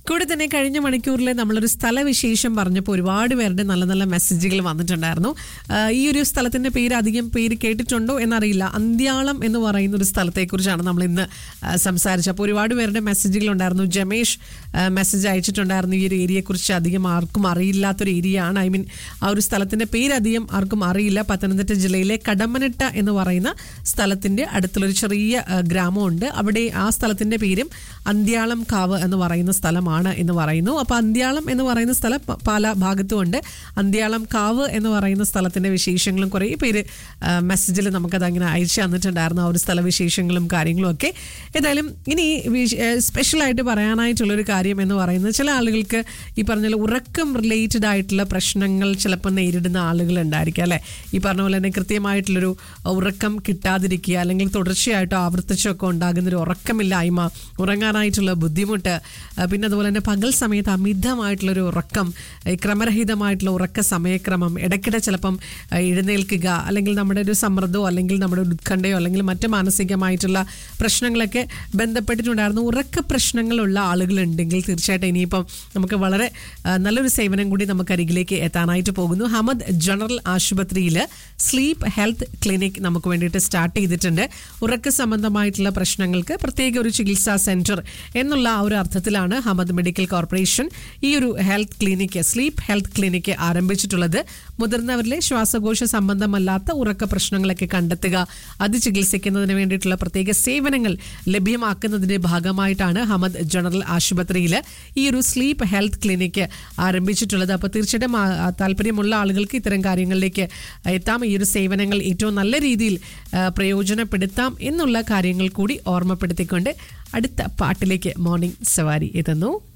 കൂടെ തന്നെ കഴിഞ്ഞ മണിക്കൂറിൽ നമ്മളൊരു സ്ഥലവിശേഷം പറഞ്ഞപ്പോൾ ഒരുപാട് പേരുടെ നല്ല നല്ല മെസ്സേജുകൾ വന്നിട്ടുണ്ടായിരുന്നു ആ, ഈ ഒരു സ്ഥലത്തിന്റെ പേര് അധികം പേര് കേട്ടിട്ടുണ്ടോ എന്നറിയില്ല അന്ത്യാളം എന്ന് പറയുന്ന ഒരു സ്ഥലത്തെക്കുറിച്ചാണ് നമ്മൾ ഇന്ന് ആ, സംസാരിച്ചത് അപ്പോൾ ഒരുപാട് പേരുടെ മെസ്സേജുകൾ ഉണ്ടായിരുന്നു ജമേഷ് ആ, മെസ്സേജ് അയച്ചിട്ടുണ്ടായിരുന്നു ഈ ഒരു ഏരിയയെക്കുറിച്ച് അധികം ആർക്കും അറിയില്ലാത്തൊരു ഏരിയ ആണ് ഐ മീൻ ആ ഒരു സ്ഥലത്തിന്റെ പേര് അധികം ആർക്കും അറിയില്ല പത്തനംതിട്ട ജില്ലയിലെ കടമ്മനിട്ട എന്ന് പറയുന്ന സ്ഥലത്തിന്റെ അടുത്തുള്ളൊരു ചെറിയ ആ, ഗ്രാമമുണ്ട് അവിടെ ആ സ്ഥലത്തിന്റെ പേരും അന്ത്യാളം കാവ് എന്ന് പറയുന്ന സ്ഥലമാണ് എന്ന് പറയുന്നു അപ്പോൾ അന്ത്യാളം എന്ന് പറയുന്ന സ്ഥലം പ- പല ഭാഗത്തുമുണ്ട് അന്ത്യാളം കാവ് എന്ന് പറയുന്ന സ്ഥലത്തിന്റെ വിശേഷങ്ങളും കുറേ പേര് മെസ്സേജിൽ നമുക്കത് അങ്ങനെ അയച്ചു തന്നിട്ടുണ്ടായിരുന്നു ആ ഒരു സ്ഥല വിശേഷങ്ങളും കാര്യങ്ങളും ഒക്കെ ഏതായാലും ഇനി സ്പെഷ്യലായിട്ട് പറയാനായിട്ടുള്ളൊരു കാര്യം എന്ന് പറയുന്നത് ചില ആളുകൾക്ക് ഈ പറഞ്ഞ പോലെ ഉറക്കം റിലേറ്റഡ് ആയിട്ടുള്ള പ്രശ്നങ്ങൾ ചിലപ്പോൾ നേരിടുന്ന ആളുകൾ ഉണ്ടായിരിക്കും അല്ലേ ഈ പറഞ്ഞ പോലെ തന്നെ കൃത്യമായിട്ടുള്ളൊരു ഉറക്കം കിട്ടാതിരിക്കുക അല്ലെങ്കിൽ തുടർച്ചയായിട്ടോ ആവർത്തിച്ചൊക്കെ ഉണ്ടാകുന്ന ഒരു ഉറക്കമില്ലായ്മ ഉറങ്ങാനായിട്ടുള്ള ബുദ്ധിമുട്ട് ആ, പിന്നെ അതുപോലെ തന്നെ പകൽ സമയത്ത് അമിതമായിട്ടുള്ളൊരു ഉറക്കം ഈ ക്രമരഹിതമായിട്ടുള്ള ഉറക്ക സമയക്രമം ഇടയ്ക്കിടെ ചിലപ്പം ആ, എഴുന്നേൽക്കുക അല്ലെങ്കിൽ നമ്മുടെ ഒരു സമ്മർദ്ദമോ അല്ലെങ്കിൽ നമ്മുടെ ഒരു ഉത്കണ്ഠയോ അല്ലെങ്കിൽ മറ്റ് മാനസികമായിട്ടുള്ള പ്രശ്നങ്ങളൊക്കെ ബന്ധപ്പെട്ടിട്ടുണ്ടായിരുന്നു ഉറക്ക പ്രശ്നങ്ങളുള്ള ആളുകളുണ്ടെങ്കിൽ തീർച്ചയായിട്ടും ഇനിയിപ്പം നമുക്ക് വളരെ ആ, നല്ലൊരു സേവനം കൂടി നമുക്ക് അരികിലേക്ക് എത്താനായിട്ട് പോകുന്നു ഹമദ് ജനറൽ ആശുപത്രിയിൽ സ്ലീപ്പ് ഹെൽത്ത് ക്ലിനിക് നമുക്ക് വേണ്ടിയിട്ട് സ്റ്റാർട്ട് ചെയ്തിട്ടുണ്ട് ഉറക്ക സംബന്ധമായിട്ടുള്ള പ്രശ്നങ്ങൾക്ക് പ്രത്യേക ഒരു ചികിത്സാ സെന്റർ എന്നുള്ള ആ ഒരു അർത്ഥത്തിലാണ് ഹമദ് മെഡിക്കൽ കോർപ്പറേഷൻ ഈ ഒരു health clinic sleep health clinic ആരംഭിച്ചിട്ടുള്ളത് മുതിർന്നവരിലെ ശ്വാസകോശ സംബന്ധമല്ലാത്ത ഉറക്ക പ്രശ്നങ്ങളൊക്കെ കണ്ടെത്തുക അത് ചികിത്സിക്കുന്നതിന് വേണ്ടിയിട്ടുള്ള പ്രത്യേക സേവനങ്ങൾ ലഭ്യമാക്കുന്നതിന്റെ ഭാഗമായിട്ടാണ് ഹമദ് ജനറൽ ആശുപത്രിയിൽ ഈ ഒരു സ്ലീപ്പ് ഹെൽത്ത് ക്ലിനിക്ക് ആരംഭിച്ചിട്ടുള്ളത് അപ്പോൾ തീർച്ചയായിട്ടും ആ- ആ താല്പര്യമുള്ള ആളുകൾക്ക് ഇത്തരം കാര്യങ്ങളിലേക്ക് എത്താം ഈ ഒരു സേവനങ്ങൾ ഏറ്റവും നല്ല രീതിയിൽ ആ, പ്രയോജനപ്പെടുത്താം എന്നുള്ള കാര്യങ്ങൾ കൂടി ഓർമ്മപ്പെടുത്തിക്കൊണ്ട് അടുത്ത പാട്ടിലേക്ക് മോർണിംഗ് സവാരി എത്തുന്നു